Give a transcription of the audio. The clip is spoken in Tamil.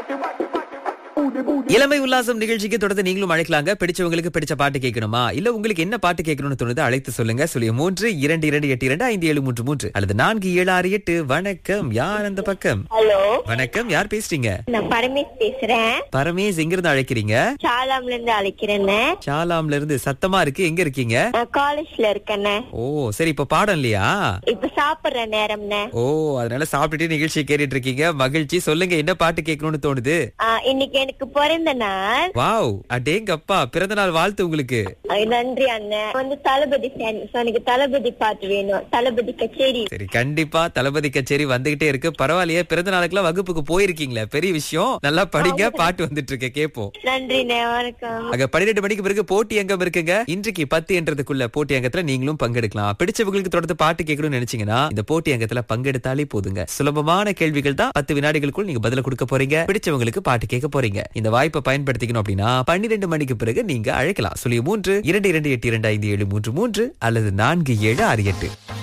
இளமை உல்லாசம் நிகழ்ச்சிக்கு தொடர்ந்து நீங்களும் அழைக்கலாங்க பிடிச்சவங்களுக்கு பிடிச்ச பாட்டு கேட்கணுமா இல்ல உங்களுக்கு என்ன பாட்டு கேட்கணும்னு தோணுது அழைத்து சொல்லுங்க சொல்லி மூன்று இரண்டு இரண்டு எட்டு இரண்டு ஐந்து ஏழு மூன்று மூன்று அல்லது நான்கு ஏழு ஆறு எட்டு வணக்கம் யார் அந்த பக்கம் ஹலோ வணக்கம் யார் பேசுறீங்க நான் பரமேஷ் பேசுறேன் பரமேஷ் எங்க இருந்து அழைக்கிறீங்க சாலாம்ல இருந்து அழைக்கிறேன்னு ஷாலாம்ல இருந்து சத்தமா இருக்கு எங்க இருக்கீங்க நான் காலேஜ்ல இருக்கேன்னு ஓ சரி இப்ப பாடம் இல்லையா இப்ப சாப்பிடுற நேரம்னு ஓ அதனால சாப்பிட்டுட்டு நிகழ்ச்சி கேட்டுட்டு இருக்கீங்க மகிழ்ச்சி சொல்லுங்க என்ன பாட்டு கேட்கணும்னு தோணுது ஆ, இன்னைக்கு எனக்கு பிறந்த நாள் வாவ் அடேங்கப்பா பிறந்த நாள் வாழ்த்து உங்களுக்கு ஐ, நன்றி அண்ணன் வந்து தளபதி ஃபேன் So, எனக்கு தளபதி பாட்டு வேணும் தளபதி கச்சேரி சரி கண்டிப்பா தளபதி கச்சேரி வந்துகிட்டே இருக்கு பரவாயில்லையே பிறந்த நாளுக்குலாம் வகுப்புக்கு போயிருக்கீங்களே பெரிய விஷயம் நல்லா படிங்க பாட்டு வந்துட்டு இருக்கு கேப்போம் நன்றிண்ணே வணக்கம் அங்க பன்னிரெண்டு மணிக்கு பிறகு போட்டி அங்கம் இருக்குங்க இன்றைக்கு பத்து என்றதுக்குள்ள போட்டி அங்கத்துல நீங்களும் பங்கெடுக்கலாம் பிடிச்சவங்களுக்கு தொடர்ந்து பாட்டு கேட்கணும்னு நினைச்சீங்கன்னா இந்த போட்டி அங்கத்துல பங்கெடுத்தாலே போதுங்க சுலபமான கேள்விகள் தான் பத்து வினாடிகளுக்குள் நீங்க பதில கொடுக்க போறீங்க பிடிச்சவங்களுக்கு பாட்டு கேட்க போறீங்க இந்த வாய்ப்பை பயன்படுத்திக்கணும் அப்படின்னா பன்னிரெண்டு மணிக்கு பிறகு நீங்க அழைக்கலாம் சொல்லி மூன்று இரண்டு இரண்டு எட்டு இரண்டு ஐந்து ஏழு மூன்று மூன்று அல்லது நான்கு ஏழு ஆறு எட்டு